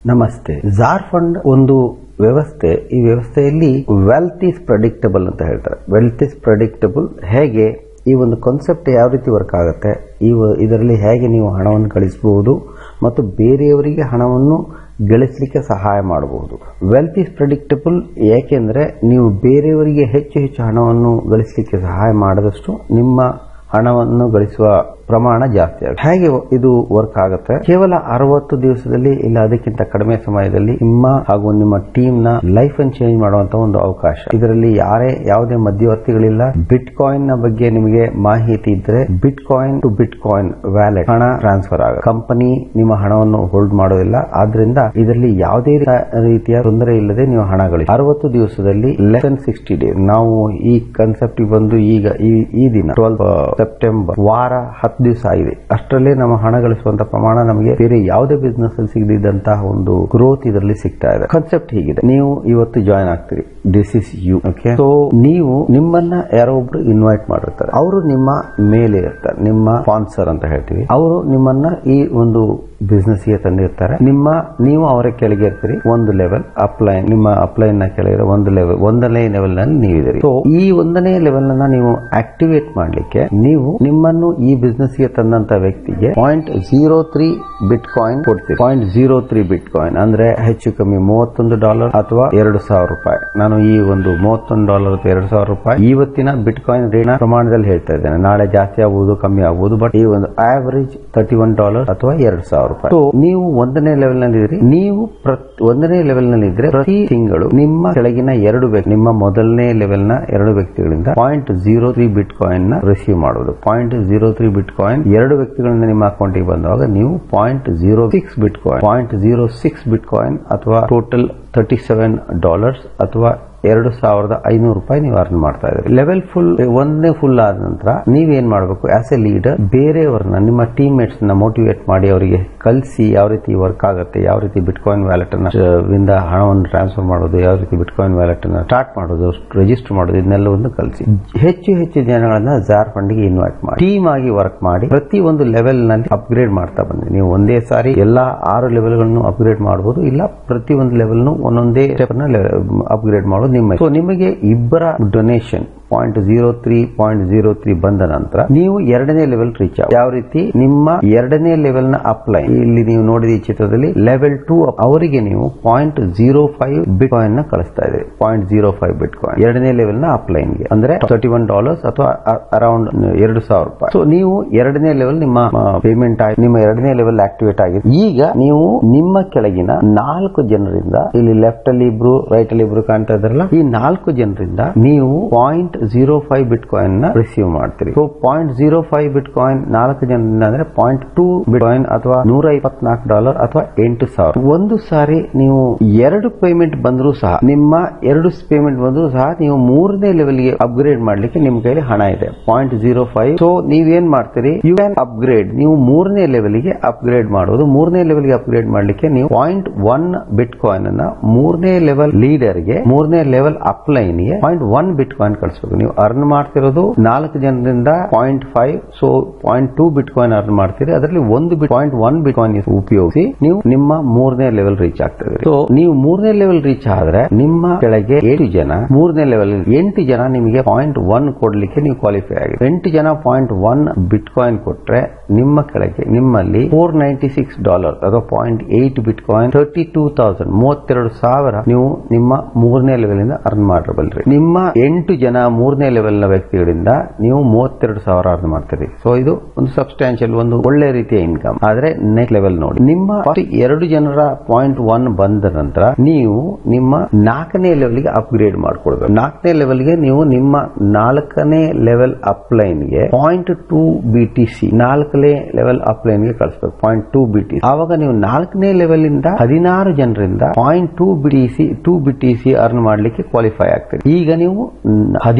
ನಮಸ್ತೆ jar fund ಒಂದು ವ್ಯವಸ್ಥೆ ಈ ವ್ಯವಸ್ಥೆಯಲ್ಲಿ ವೆಲ್ತ್ ಈಸ್ ಪ್ರೆಡಿಕ್ಟಬಲ್ ಅಂತ ಹೇಳ್ತಾರೆ ವೆಲ್ತ್ ಈಸ್ ಪ್ರೆಡಿಕ್ಟಬಲ್ ಹೇಗೆ ಈ ಒಂದು ಕಾನ್ಸೆಪ್ಟ್ ಯಾವ ರೀತಿ ವರ್ಕ್ ಆಗುತ್ತೆ ಈ ವ- ಇದರಲ್ಲಿ ಹೇಗೆ ನೀವು ಹಣವನ್ನು ಗಳಿಸಬಹುದು ಮತ್ತು ಬೇರೆಯವರಿಗೆ ಹಣವನ್ನು ಗಳಿಸಲಿಕ್ಕೆ ಸಹಾಯ ಮಾಡಬಹುದು ವೆಲ್ತ್ ಈಸ್ ಪ್ರೆಡಿಕ್ಟಬಲ್ ಏಕೆಂದ್ರೆ ನೀವು ಬೇರೆಯವರಿಗೆ ಹೆಚ್ಚು ಹೆಚ್ಚು ಹಣವನ್ನು ಗಳಿಸಲಿಕ್ಕೆ ಸಹಾಯ ಮಾಡದಷ್ಟು ನಿಮ್ಮ ಹಣವನ್ನು ಗಳಿಸುವ ಪ್ರಮಾಣ ಜಾಸ್ತಿ ಆಗುತ್ತೆ ಹೇಗೆ ಇದು ವರ್ಕ್ ಆಗುತ್ತೆ ಕೇವಲ ಅರವತ್ತು ದಿವಸದಲ್ಲಿ ಇಲ್ಲ ಅದಕ್ಕಿಂತ ಕಡಿಮೆ ಸಮಯದಲ್ಲಿ ನಿಮ್ಮ ಹಾಗೂ ನಿಮ್ಮ ಟೀಮ್ ನ ಲೈಫ್ ಅನ್ನು ಚೇಂಜ್ ಮಾಡುವಂತ ಒಂದು ಅವಕಾಶ ಇದರಲ್ಲಿ ಯಾರೇ ಯಾವುದೇ ಮಧ್ಯವರ್ತಿಗಳಿಲ್ಲ ಬಿಟ್ ಕಾಯಿನ್ ನ ಬಗ್ಗೆ ನಿಮಗೆ ಮಾಹಿತಿ ಇದ್ರೆ bitcoin to bitcoin wallet ಹಣ ಟ್ರಾನ್ಸ್ಫರ್ ಆಗುತ್ತೆ ಕಂಪನಿ ನಿಮ್ಮ ಹಣವನ್ನು ಹೋಲ್ಡ್ ಮಾಡೋದಿಲ್ಲ ಆದ್ರಿಂದ ಇದರಲ್ಲಿ ಯಾವುದೇ ರೀತಿಯ ತೊಂದರೆ ಇಲ್ಲದೆ ನೀವು ಹಣ ಗಳಿಸಿ ಅರವತ್ತು ದಿವಸದಲ್ಲಿ ಲೆಸ್ ದನ್ ಸಿಕ್ಸ್ಟಿ ಡೇಸ್ ನಾವು ಈ ಕಾನ್ಸೆಪ್ಟ್ ಬಂದು ಈಗ ಈ ಈ ದಿನ ಟ್ವೆಲ್ ಸೆಪ್ಟೆಂಬರ್ ವಾರ ಹತ್ತು ದಿವಸ ಆಗಿದೆ ಅಷ್ಟರಲ್ಲೇ ನಮ್ಮ ಹಣ ಗಳಿಸುವಂತ ಪ್ರಮಾಣ ನಮಗೆ ಬೇರೆ ಯಾವುದೇ ಬಿಸ್ನೆಸ್ ಅಲ್ಲಿ ಸಿಗದಿದ್ದಂತಹ ಒಂದು ಗ್ರೋತ್ ಇದರಲ್ಲಿ ಸಿಗ್ತಾ ಇದೆ ಕಾನ್ಸೆಪ್ಟ್ ಹೀಗಿದೆ ನೀವು ಇವತ್ತು ಜಾಯ್ನ್ ಆಗ್ತೀರಿ this is you okay so ನೀವು ನಿಮ್ಮನ್ನ ಯಾರೋ ಒಬ್ರು ಇನ್ವೈಟ್ ಮಾಡಿರ್ತಾರೆ ಅವರು ನಿಮ್ಮ ಮೇಲೆ ಇರ್ತಾರೆ ನಿಮ್ಮ ಸ್ಪಾನ್ಸರ್ ಅಂತ ಹೇಳ್ತೀವಿ ಅವರು ನಿಮ್ಮನ್ನ ಈ ಒಂದು ಬಿಸ್ನೆಸ್ ಗೆ ತಂದಿರ್ತಾರೆ ನಿಮ್ಮ ನೀವು ಅವರ ಕೆಳಗೆ ಇರ್ತೀರಿ ಒಂದು ಲೆವೆಲ್ ಅಪ್ಲೈನ್ ನಿಮ್ಮ ಅಪ್ಲೈನ್ ನ ಕೆಳಗೆ ಒಂದು ಲೆವೆಲ್ ಒಂದನೇ ಲೆವೆಲ್ ನಲ್ಲಿ ನೀವಿದ್ದೀರಿ ಸೊ ಈ ಒಂದನೇ ಲೆವೆಲ್ ಅನ್ನ ನೀವು ಆಕ್ಟಿವೇಟ್ ಮಾಡ್ಲಿಕ್ಕೆ ನೀವು ನಿಮ್ಮನ್ನು ಈ ಬಿಸ್ನೆಸ್ ಗೆ ತಂದಂತ ವ್ಯಕ್ತಿಗೆ point zero three bitcoin ಕೊಡ್ತೀರಿ point zero three bitcoin ಅಂದ್ರೆ ಹೆಚ್ಚು ಕಮ್ಮಿ ಮೂವತ್ತೊಂದು ಡಾಲರ್ ಅಥವಾ ಎರಡು ಸಾವಿರ ರೂಪಾಯಿ ನಾನು ಈ ಒಂದು ಮೂವತ್ತೊಂದು ಡಾಲರ್ ಅಥವಾ ಎರಡು ಸಾವಿರ ರೂಪಾಯಿ ಇವತ್ತಿನ ಬಿಟ್ ಕಾಯಿನ್ ರೇಟ್ ಪ್ರಮಾಣದಲ್ಲಿ ಹೇಳ್ತಾ ಇದ್ದೇನೆ ನಾಳೆ ಜಾಸ್ತಿ ಆಗಬಹುದು ಕಮ್ಮಿ ಆಗಬಹುದು ಬಟ್ ಈ ಒಂದು ಆವರೇಜ್ ತರ್ಟಿ ಒನ್ ಡಾಲರ್ ಅಥವಾ ಎರಡು ಸಾವಿರ ರೂಪಾಯಿ So, ನೀವು ಒಂದನೇ ಲೆವೆಲ್ ನಲ್ಲಿ ಇದ್ರಿ ನೀವು ಪ್ರತ್- ಒಂದನೇ ಲೆವೆಲ್ ನಲ್ಲಿ ಇದ್ರೆ ಪ್ರತಿ ತಿಂಗಳು ನಿಮ್ಮ ಕೆಳಗಿನ ಎರಡು ವ್ಯಕ್ತಿ ನಿಮ್ಮ ಮೊದಲನೇ ಲೆವೆಲ್ ನ ಎರಡು ವ್ಯಕ್ತಿಗಳಿಂದ point zero three bitcoin ನ ರಿಸೀವ್ ಮಾಡುವುದು point zero three bitcoin ಎರಡು ವ್ಯಕ್ತಿಗಳಿಂದ ನಿಮ್ಮ ಅಕೌಂಟಿಗೆ ಬಂದಾಗ ನೀವು point zero six bitcoin point zero six bitcoin ಅಥವಾ ಟೋಟಲ್ ತರ್ಟಿ ಸೆವೆನ್ ಡಾಲರ್ಸ್ ಅಥವಾ ಎರಡು ಸಾವಿರದ ಐನೂರು ರೂಪಾಯಿ ನೀವು ಅರ್ನ್ ಮಾಡ್ತಾ ಇದ್ರಿ ಲೆವೆಲ್ ಫುಲ್ ಒಂದನೇ ಫುಲ್ ಆದ ನಂತರ ನೀವೇನ್ ಮಾಡಬೇಕು ಆಸ್ ಎ ಲೀಡರ್ ಬೇರೆಯವರನ್ನ ನಿಮ್ಮ ಟೀಮ್ ಮೇಟ್ಸ್ ನ ಮೋಟಿವೇಟ್ ಮಾಡಿ ಅವರಿಗೆ ಕಲಿಸಿ ಯಾವ ರೀತಿ ವರ್ಕ್ ಆಗುತ್ತೆ ಯಾವ ರೀತಿ ಬಿಟ್ ಕಾಯಿನ್ ವ್ಯಾಲೆಟ್ ಅನ್ನ ವಿಂದ ಹಣವನ್ನು ಟ್ರಾನ್ಸ್ಫರ್ ಮಾಡೋದು ಯಾವ ರೀತಿ ಬಿಟ್ ಕಾಯಿನ್ ವ್ಯಾಲೆಟ್ ಅನ್ನ ಸ್ಟಾರ್ಟ್ ಮಾಡೋದು ರಿಜಿಸ್ಟರ್ ಮಾಡೋದು ಇದನ್ನೆಲ್ಲವನ್ನು ಕಲಿಸಿ ಹೆಚ್ಚು ಹೆಚ್ಚು ಜನಗಳನ್ನ ಜಾರ್ ಫಂಡ್ ಗೆ ಇನ್ವೈಟ್ ಮಾಡಿ ಟೀಮ್ ಆಗಿ ವರ್ಕ್ ಮಾಡಿ ಪ್ರತಿ ಒಂದು ಲೆವೆಲ್ ನಲ್ಲಿ ಅಪ್ಗ್ರೇಡ್ ಮಾಡ್ತಾ ಬಂದ್ರಿ ನೀವು ಒಂದೇ ಸಾರಿ ಎಲ್ಲಾ ಆರು ಲೆವೆಲ್ ಗಳನ್ನು ಅಪ್ಗ್ರೇಡ್ ಮಾಡಬಹುದು ಇಲ್ಲ ಪ್ರತಿ ಒಂದು ಲೆವೆಲ್ ಒಂದೊಂದೇ ಸ್ಟೆಪ್ ಅಪ್ಗ್ರೇಡ್ ಮಾಡೋದು ನಿಮ್ಮ ಸೊ ನಿಮಗೆ ಇಬ್ಬರ donation point zero three point zero three ಬಂದ ನಂತರ ನೀವು ಎರಡನೇ ಲೆವೆಲ್ ರೀಚ್ ಆಗ ಯಾವ ರೀತಿ ನಿಮ್ಮ ಎರಡನೇ ಲೆವೆಲ್ ನ ಅಪ್ಲೈ ಇಲ್ಲಿ ನೀವು ನೋಡಿದ ಈ ಚಿತ್ರದಲ್ಲಿ ಲೆವೆಲ್ ಟೂ ಅವರಿಗೆ ನೀವು point zero five bitcoin ನ ಕಳಿಸ್ತಾ ಇದ್ದೀರಿ point zero five bitcoin ಎರಡನೇ ಲೆವೆಲ್ ನ ಅಪ್ಲೈನ್ ಗೆ ಅಂದ್ರೆ ತರ್ಟಿ ಒನ್ ಡಾಲರ್ಸ್ ಅಥವಾ ಅರೌಂಡ್ ಎರಡು ಸಾವಿರ ರೂಪಾಯಿ ಸೊ ನೀವು ಎರಡನೇ ಲೆವೆಲ್ ನಿಮ್ಮ ಪೇಮೆಂಟ್ ಆಗಿ ನಿಮ್ಮ ಎರಡನೇ ಲೆವೆಲ್ ಆಕ್ಟಿವೇಟ್ ಆಗಿದೆ ಈಗ ನೀವು ನಿಮ್ಮ ಕೆಳಗಿನ ನಾಲ್ಕು ಜನರಿಂದ ಇಲ್ಲಿ ಲೆಫ್ಟ್ ಅಲ್ಲಿ ಇಬ್ರು ರೈಟ್ ಅಲ್ಲಿ ಇಬ್ರು ಕಾಣ್ತಾ ಇದ್ರಲ್ಲ ಈ ನಾಲ್ಕು ಜನರಿಂದ ನೀವು point zero five bitcoin ನ ರಿಸೀವ್ ಮಾಡ್ತೀರಿ so point zero five bitcoin ನಾಲ್ಕು ಜನರಿಂದ ಅಂದ್ರೆ ಪಾಯಿಂಟ್ ಟೂ ಬಿಟ್ ಕಾಯಿನ್ ಅಥವಾ ನೂರ ಇಪ್ಪತ್ನಾಲ್ಕು ಡಾಲರ್ ಅಥವಾ ಎಂಟು ಸಾವಿರ ಒಂದು ಸಾರಿ ನೀವು ಎರಡು ಪೇಮೆಂಟ್ ಬಂದರೂ ಸಹ ನಿಮ್ಮ ಎರಡು ಪೇಮೆಂಟ್ ಬಂದರೂ ಸಹ ನೀವು ಮೂರನೇ ಲೆವೆಲ್ ಗೆ ಅಪ್ಗ್ರೇಡ್ ಮಾಡ್ಲಿಕ್ಕೆ ನಿಮ್ಮ ಕೈಲಿ ಹಣ ಇದೆ ಪಾಯಿಂಟ್ ಜೀರೋ ಫೈವ್ ಸೊ ನೀವೇನ್ ಮಾಡ್ತೀರಿ ಯು ಕ್ಯಾನ್ ಅಪ್ಗ್ರೇಡ್ ನೀವು ಮೂರನೇ ಲೆವೆಲ್ ಗೆ ಅಪ್ಗ್ರೇಡ್ ಮಾಡೋದು ಮೂರನೇ ಲೆವೆಲ್ ಗೆ ಅಪ್ಗ್ರೇಡ್ ಮಾಡ್ಲಿಕ್ಕೆ ನೀವು ಪಾಯಿಂಟ್ ಒನ್ ಬಿಟ್ ಕಾಯಿನ್ ಅನ್ನ ಮೂರನೇ ಲೆವೆಲ್ ಲೀಡರ್ ಗೆ ಮೂರನೇ ಲೆವೆಲ್ ಅಪ್ಲೈನ್ ಗೆ ಪಾಯಿಂಟ್ ಒನ್ ಬಿಟ್ ಕಾಯಿನ್ ಕಳಿಸಬೇಕು ನೀವು ಅರ್ನ್ ಮಾಡ್ತಿರೋದು ನಾಲ್ಕು ಜನರಿಂದ point five so point two bitcoin earn ಮಾಡ್ತೀರಿ ಅದರಲ್ಲಿ ಒಂದು bit point one bitcoin ಉಪಯೋಗಿಸಿ ನೀವು ನಿಮ್ಮ ಮೂರನೇ ಲೆವೆಲ್ ರೀಚ್ ಆಗ್ತದೆ ಸೊ ನೀವು ಮೂರನೇ ಲೆವೆಲ್ ರೀಚ್ ಆದ್ರೆ ನಿಮ್ಮ ಕೆಳಗೆ ಏಳು ಜನ ಮೂರನೇ ಲೆವೆಲ್ ಎಂಟು ಜನ ನಿಮಗೆ ಪಾಯಿಂಟ್ ಒನ್ ಕೊಡ್ಲಿಕ್ಕೆ ನೀವು ಕ್ವಾಲಿಫೈ ಆಗಿದೆ ಎಂಟು ಜನ ಪಾಯಿಂಟ್ ಒನ್ ಬಿಟ್ ಕಾಯಿನ್ ಕೊಟ್ರೆ ನಿಮ್ಮ ಕೆಳಗೆ ನಿಮ್ಮಲ್ಲಿ ಫೋರ್ ನೈಂಟಿ ಸಿಕ್ಸ್ ಡಾಲರ್ ಅಥವಾ point eight bitcoin thirty two thousand ಮೂವತ್ತೆರಡು ಸಾವಿರ ನೀವು ನಿಮ್ಮ ಮೂರನೇ ಲೆವೆಲ್ ಇಂದ ಅರ್ನ್ ಮಾಡಿರಬಲ್ರಿ ನಿಮ್ಮ ಎಂಟು ಜನ ಮೂರನೇ ಲೆವೆಲ್ ನ ವ್ಯಕ್ತಿಗಳಿಂದ ನೀವು ಮೂವತ್ತೆರಡು ಸಾವಿರ ಅರ್ನ್ ಮಾಡ್ತೀರಿ ಸೊ ಇದು ಒಂದು ಸಬ್ಸ್ಟಾನ್ಷಿಯಲ್ ಒಂದು ಒಳ್ಳೆ ರೀತಿಯ ಇನ್ಕಮ್ ಆದ್ರೆ ನೆಕ್ಸ್ಟ್ ಲೆವೆಲ್ ನೋಡಿ ನಿಮ್ಮ first ಎರಡು ಜನರ ಪಾಯಿಂಟ್ ಒನ್ ಬಂದ ನಂತರ ನೀವು ನಿಮ್ಮ ನಾಲ್ಕನೇ ಲೆವೆಲ್ಗೆ ಅಪ್ಗ್ರೇಡ್ ಮಾಡ್ಕೊಳ್ಬೇಕು ನಾಲ್ಕನೇ ಲೆವೆಲ್ಗೆ ನೀವು ನಿಮ್ಮ ನಾಲ್ಕನೇ ಲೆವೆಲ್ ಅಪ್ಲೈನ್ಗೆ point two B T C ನಾಲ್ಕನೇ ಲೆವೆಲ್ ಅಪ್ಲೈನ್ಗೆ ಕಳಿಸ್ಬೇಕು ಪಾಯಿಂಟ್ ಟೂ ಬಿ ಟಿ ಆವಾಗ ನೀವು ನಾಲ್ಕನೇ ಲೆವೆಲ್ ಇಂದ ಹದಿನಾರು ಜನರಿಂದ point two B T C two B T C earn ಮಾಡ್ಲಿಕ್ಕೆ ಕ್ವಾಲಿಫೈ ಆಗ್ತೀರಿ ಈಗ ನೀವು ನ್-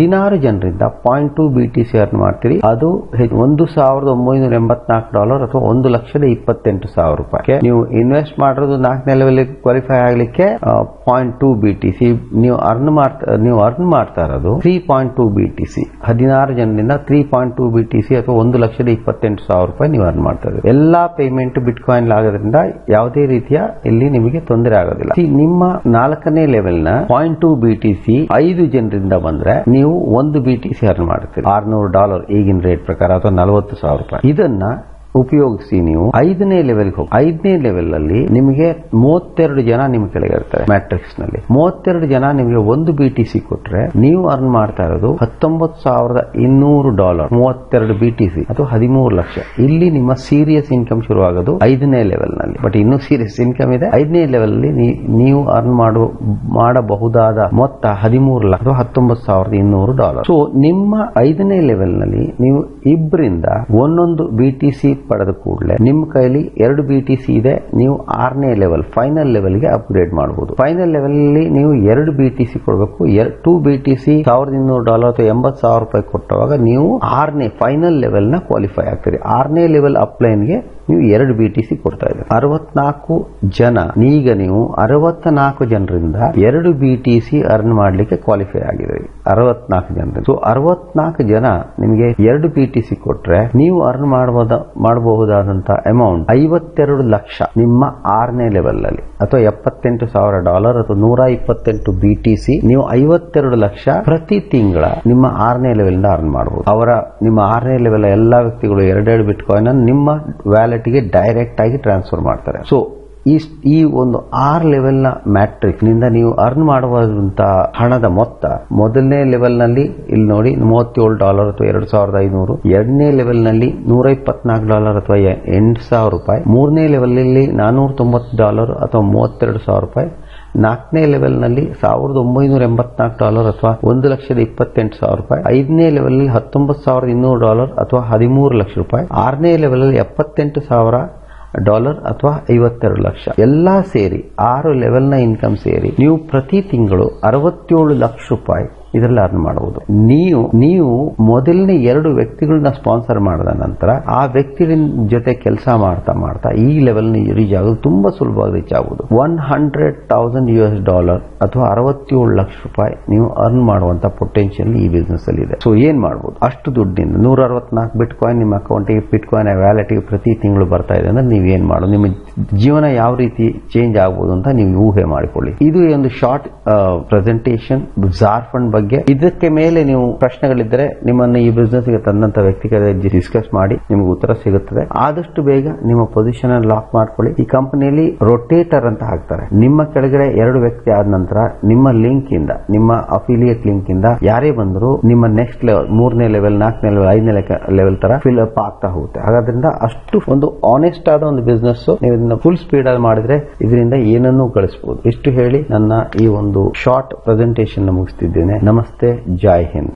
ಹದಿನಾರು ಜನರಿಂದ point two B T C earn ಮಾಡ್ತೀರಿ ಅದು ಹೆ- ಒಂದು ಸಾವಿರದ ಒಂಬೈನೂರ ಎಂಬತ್ನಾಲ್ಕು ಡಾಲರ್ ಅಥವಾ ಒಂದು ಲಕ್ಷದ ಇಪ್ಪತ್ತೆಂಟು ಸಾವಿರ ರೂಪಾಯಿ ನೀವು ಇನ್ವೆಸ್ಟ್ ಮಾಡಿರೋದು ನಾಲ್ಕನೇ ಲೆವೆಲ್ ಕ್ವಾಲಿಫೈ ಆಗ್ಲಿಕ್ಕೆ point two B T C ನೀವು ಅರ್ನ್ ಮಾಡ್ತಾ ನೀವು ಅರ್ನ್ ಮಾಡ್ತಾ ಇರೋದು three point two B T C ಹದಿನಾರು ಜನರಿಂದ three point two B T C ಅಥವಾ ಒಂದು ಲಕ್ಷದ ಇಪ್ಪತ್ತೆಂಟು ಸಾವಿರ ರೂಪಾಯಿ ನೀವು ಅರ್ನ್ ಮಾಡ್ತಾ ಇದ್ದೀರಿ ಎಲ್ಲಾ ಪೇಮೆಂಟ್ ಬಿಟ್ ಕಾಯಿನ್ ಆಗೋದ್ರಿಂದ ಯಾವುದೇ ರೀತಿಯ ಇಲ್ಲಿ ನಿಮಗೆ ತೊಂದರೆ ಆಗೋದಿಲ್ಲ See, ನಿಮ್ಮ ನಾಲ್ಕನೇ ಲೆವೆಲ್ ನ point two B T C ಐದು ಜನರಿಂದ ಬಂದ್ರೆ ನೀವು ಒಂದು ಬಿ ಟಿ ಸಿ ಅರ್ನ್ ಮಾಡ್ತೀರಿ ಆರ್ನೂರು ಡಾಲರ್ ಈಗಿನ ರೇಟ್ ಪ್ರಕಾರ ಅಥವಾ ನಲವತ್ತು ಸಾವಿರ ರೂಪಾಯಿ ಇದನ್ನ ಉಪಯೋಗಿಸಿ ನೀವು ಐದನೇ ಲೆವೆಲ್ಗೆ ಹೋಗಿ ಐದನೇ ಲೆವೆಲ್ ಅಲ್ಲಿ ನಿಮಗೆ ಮೂವತ್ತೆರಡು ಜನ ನಿಮ್ ಕೆಳಗೆ ಇರ್ತಾರೆ ಮ್ಯಾಟ್ರಿಕ್ಸ್ ನಲ್ಲಿ ಮೂವತ್ತೆರಡು ಜನ ನಿಮಗೆ ಒಂದು ಬಿ ಟಿ ಸಿ ಕೊಟ್ರೆ ನೀವು ಅರ್ನ್ ಮಾಡ್ತಾ ಇರೋದು ಹತ್ತೊಂಬತ್ತು ಸಾವಿರದ ಇನ್ನೂರು ಡಾಲರ್ ಮೂವತ್ತೆರಡು ಬಿ ಟಿ ಸಿ ಅಥವಾ ಹದಿಮೂರು ಲಕ್ಷ ಇಲ್ಲಿ ನಿಮ್ಮ ಸೀರಿಯಸ್ ಇನ್ಕಮ್ ಶುರುವಾಗೋದು ಐದನೇ ಲೆವೆಲ್ ನಲ್ಲಿ ಬಟ್ ಇನ್ನೂ ಸೀರಿಯಸ್ ಇನ್ಕಮ್ ಇದೆ ಐದನೇ ಲೆವೆಲ್ ಅಲ್ಲಿ ನೀ- ನೀವು ಅರ್ನ್ ಮಾಡುವ ಮಾಡಬಹುದಾದ ಮೊತ್ತ ಹದಿಮೂರು ಲಕ್ಷ ಅಥವಾ ಹತ್ತೊಂಬತ್ತು ಸಾವಿರದ ಇನ್ನೂರು ಡಾಲರ್ ಸೊ ನಿಮ್ಮ ಐದನೇ ಲೆವೆಲ್ ನಲ್ಲಿ ನೀವು ಇಬ್ಬರಿಂದ ಒಂದೊಂದು ಬಿ ಟಿ ಸಿ ಪಡೆದ ಕೂಡಲೇ ನಿಮ್ಮ ಕೈಲಿ ಎರಡು ಬಿ ಟಿ ಸಿ ಇದೆ ನೀವು ಆರನೇ ಲೆವೆಲ್ ಫೈನಲ್ ಲೆವೆಲ್ಗೆ ಅಪ್ಗ್ರೇಡ್ ಮಾಡಬಹುದು ಫೈನಲ್ ಲೆವೆಲ್ ಅಲ್ಲಿ ನೀವು ಎರಡು ಬಿ ಟಿ ಸಿ ಕೊಡಬೇಕು ಟೂ ಬಿ ಟಿ ಸಿ ಸಾವಿರದ ಇನ್ನೂರು ಡಾಲರ್ ಅಥವಾ ಎಂಬತ್ತು ಸಾವಿರ ರೂಪಾಯಿ ಕೊಟ್ಟವಾಗ ನೀವು ಆರನೇ ಫೈನಲ್ ಲೆವೆಲ್ ನ ಕ್ವಾಲಿಫೈ ಆಗ್ತೀರಿ ಆರನೇ ಲೆವೆಲ್ ಅಪ್ಲೈನ್ಗೆ ನೀವು ಎರಡು ಬಿ ಟಿ ಸಿ ಕೊಡ್ತಾ ಇದ್ದೀರಿ ಅರವತ್ನಾಲ್ಕು ಜನ ಈಗ ನೀವು ಅರವತ್ನಾಲ್ಕು ಜನರಿಂದ ಎರಡು ಬಿ ಟಿ ಸಿ ಅರ್ನ್ ಮಾಡ್ಲಿಕ್ಕೆ ಕ್ವಾಲಿಫೈ ಆಗಿದ್ರಿ ಅರವತ್ನಾಲ್ಕು ಜನರಿಂದ ಸೊ ಅರವತ್ನಾಲ್ಕು ಜನ ನಿಮಗೆ ಎರಡು ಬಿ ಟಿ ಸಿ ಕೊಟ್ರೆ ನೀವು ಅರ್ನ್ ಮಾಡಬಹುದ ಮಾಡಬಹುದಾದಂತ ಅಮೌಂಟ್ ಐವತ್ತೆರಡು ಲಕ್ಷ ನಿಮ್ಮ ಆರನೇ ಲೆವೆಲ್ ಅಲ್ಲಿ ಅಥವಾ ಎಪ್ಪತ್ತೆಂಟು ಸಾವಿರ ಡಾಲರ್ ಅಥವಾ ನೂರ ಇಪ್ಪತ್ತೆಂಟು ಬಿ ಟಿ ಸಿ ನೀವು ಐವತ್ತೆರಡು ಲಕ್ಷ ಪ್ರತಿ ತಿಂಗಳ ನಿಮ್ಮ ಆರನೇ ಲೆವೆಲ್ ಇಂದ ಅರ್ನ್ ಮಾಡಬಹುದು ಅವರ ನಿಮ್ಮ ಆರನೇ ಲೆವೆಲ್ ಎಲ್ಲಾ ವ್ಯಕ್ತಿಗಳು ಎರಡೆರಡು ಬಿಟ್ ಕಾಯಿನ್ ನಿಮ್ಮ ವ್ಯಾಲೆಟ್ಗೆ ಡೈರೆಕ್ಟ್ ಆಗಿ ಟ್ರಾನ್ಸ್ಫರ್ ಮಾಡ್ತಾರೆ ಸೊ ಈ ಈ ಒಂದು ಆರ್ ಲೆವೆಲ್ ನ ಮ್ಯಾಟ್ರಿಕ್ ನಿಂದ ನೀವು ಅರ್ನ್ ಮಾಡುವಂತಹ ಹಣದ ಮೊತ್ತ ಮೊದಲನೇ ಲೆವೆಲ್ ನಲ್ಲಿ ಇಲ್ಲಿ ನೋಡಿ ಮೂವತ್ತೇಳು ಡಾಲರ್ ಅಥವಾ ಎರಡು ಸಾವಿರದ ಐನೂರು ಎರಡನೇ ಲೆವೆಲ್ ನಲ್ಲಿ ನೂರ ಇಪ್ಪತ್ನಾಲ್ಕು ಡಾಲರ್ ಅಥವಾ ಎ- ಎಂಟು ಸಾವಿರ ರೂಪಾಯಿ ಮೂರನೇ ಲೆವೆಲ್ ನಲ್ಲಿ ನಾನೂರ ತೊಂಬತ್ತು ಡಾಲರ್ ಅಥವಾ ಮೂವತ್ತೆರಡು ಸಾವಿರ ರೂಪಾಯಿ ನಾಲ್ಕನೇ ಲೆವೆಲ್ ನಲ್ಲಿ ಸಾವಿರದ ಒಂಬೈನೂರ ಎಂಬತ್ನಾಲ್ಕು ಡಾಲರ್ ಅಥವಾ ಒಂದು ಲಕ್ಷದ ಇಪ್ಪತ್ತೆಂಟು ಸಾವಿರ ರೂಪಾಯಿ ಐದನೇ ಲೆವೆಲ್ ನಲ್ಲಿ ಹತ್ತೊಂಬತ್ತು ಸಾವಿರದ ಇನ್ನೂರು ಡಾಲರ್ ಅಥವಾ ಹದಿಮೂರು ಲಕ್ಷ ರೂಪಾಯಿ ಆರನೇ ಲೆವೆಲ್ ಅಲ್ಲಿ ಎಪ್ಪತ್ತೆಂಟು ಸಾವಿರ ಡಾಲರ್ ಅಥವಾ ಐವತ್ತೆರಡು ಲಕ್ಷ ಎಲ್ಲಾ ಸೇರಿ ಆರು ಲೆವೆಲ್ನ ಇನ್ಕಮ್ ಸೇರಿ ನೀವು ಪ್ರತಿ ತಿಂಗಳು ಅರವತ್ತೇಳು ಲಕ್ಷ ರೂಪಾಯಿ ಇದರಲ್ಲಿ ಅರ್ನ್ ಮಾಡಬಹುದು ನೀವು ನೀವು ಮೊದಲನೇ ಎರಡು ವ್ಯಕ್ತಿಗಳನ್ನ ಸ್ಪಾನ್ಸರ್ ಮಾಡಿದ ನಂತರ ಆ ವ್ಯಕ್ತಿಗಳ ಜೊತೆ ಕೆಲಸ ಮಾಡ್ತಾ ಮಾಡ್ತಾ ಈ ಲೆವೆಲ್ ರೀಚ್ ಆಗೋದು ತುಂಬಾ ಸುಲಭವಾಗಿ ರೀಚ್ ಆಗುವುದು one hundred thousand U S dollar ಅಥವಾ ಅರವತ್ತೇಳು ಲಕ್ಷ ರೂಪಾಯಿ ನೀವು ಅರ್ನ್ ಮಾಡುವಂತ ಪೊಟೆನ್ಶಿಯಲ್ ಈ ಬಿಸ್ನೆಸ್ ಅಲ್ಲಿ ಇದೆ ಸೊ ಏನ್ ಮಾಡಬಹುದು ಅಷ್ಟು ದುಡ್ಡಿನಿಂದ ನೂರ ಅರವತ್ನಾಲ್ಕು ಬಿಟ್ ಕಾಯಿನ್ ನಿಮ್ಮ ಅಕೌಂಟಿಗೆ ಬಿಟ್ ಕಾಯಿನ್ ವ್ಯಾಲೆಟ್ಗೆ ಪ್ರತಿ ತಿಂಗಳು ಬರ್ತಾ ಇದೆ ಅಂದ್ರೆ ನೀವು ಏನ್ ಮಾಡೋದು ನಿಮ್ಮ ಜೀವನ ಯಾವ ರೀತಿ ಚೇಂಜ್ ಆಗ್ಬೋದು ಅಂತ ನೀವು ಊಹೆ ಮಾಡಿಕೊಳ್ಳಿ ಇದು ಒಂದು ಶಾರ್ಟ್ ಪ್ರೆಸೆಂಟೇಷನ್ ಜಾರ್ ಫಂಡ್ ಬಗ್ಗೆ ಇದಕ್ಕೆ ಮೇಲೆ ನೀವು ಪ್ರಶ್ನೆಗಳಿದ್ದರೆ ನಿಮ್ಮನ್ನು ಈ ಬಿಸ್ನೆಸ್ ಗೆ ತಂದಂತ ವ್ಯಕ್ತಿಗಳ ಡಿಸ್ಕಸ್ ಮಾಡಿ ನಿಮಗೆ ಉತ್ತರ ಸಿಗುತ್ತದೆ ಆದಷ್ಟು ಬೇಗ ನಿಮ್ಮ ಪೊಸಿಷನ್ ಅನ್ನು ಲಾಕ್ ಮಾಡ್ಕೊಳ್ಳಿ ಈ ಕಂಪನಿಯಲ್ಲಿ ರೊಟೇಟರ್ ಅಂತ ಹಾಕ್ತಾರೆ ನಿಮ್ಮ ಕೆಳಗಡೆ ಎರಡು ವ್ಯಕ್ತಿ ಆದ ನಂತರ ನಿಮ್ಮ ಲಿಂಕ್ ಇಂದ ನಿಮ್ಮ ಅಫಿಲಿಯೇಟ್ ಲಿಂಕ್ ಇಂದ ಯಾರೇ ಬಂದರೂ ನಿಮ್ಮ ನೆಕ್ಸ್ಟ್ ಲೆವೆಲ್ ಮೂರನೇ ಲೆವೆಲ್ ನಾಲ್ಕನೇ ಲೆವೆಲ್ ಐದನೇ ಲೆವೆಲ್ ತರ ಫಿಲ್ ಅಪ್ ಆಗ್ತಾ ಹೋಗುತ್ತೆ ಹಾಗಾದ್ರಿಂದ ಅಷ್ಟು ಒಂದು ಆನೆಸ್ಟ್ ಆದ ಒಂದು ಬಿಸ್ನೆಸ್ ನೀವು ಇದನ್ನ ಫುಲ್ ಸ್ಪೀಡ್ ಅಲ್ಲಿ ಮಾಡಿದ್ರೆ ಇದರಿಂದ ಏನನ್ನೂ ಗಳಿಸಬಹುದು ಇಷ್ಟು ಹೇಳಿ ನನ್ನ ಈ ಒಂದು ಶಾರ್ಟ್ ಪ್ರೆಸೆಂಟೇಷನ್ ಮುಗಿಸ್ತಿದ್ದೇನೆ ನಮಸ್ತೆ ಜೈ ಹಿಂದ್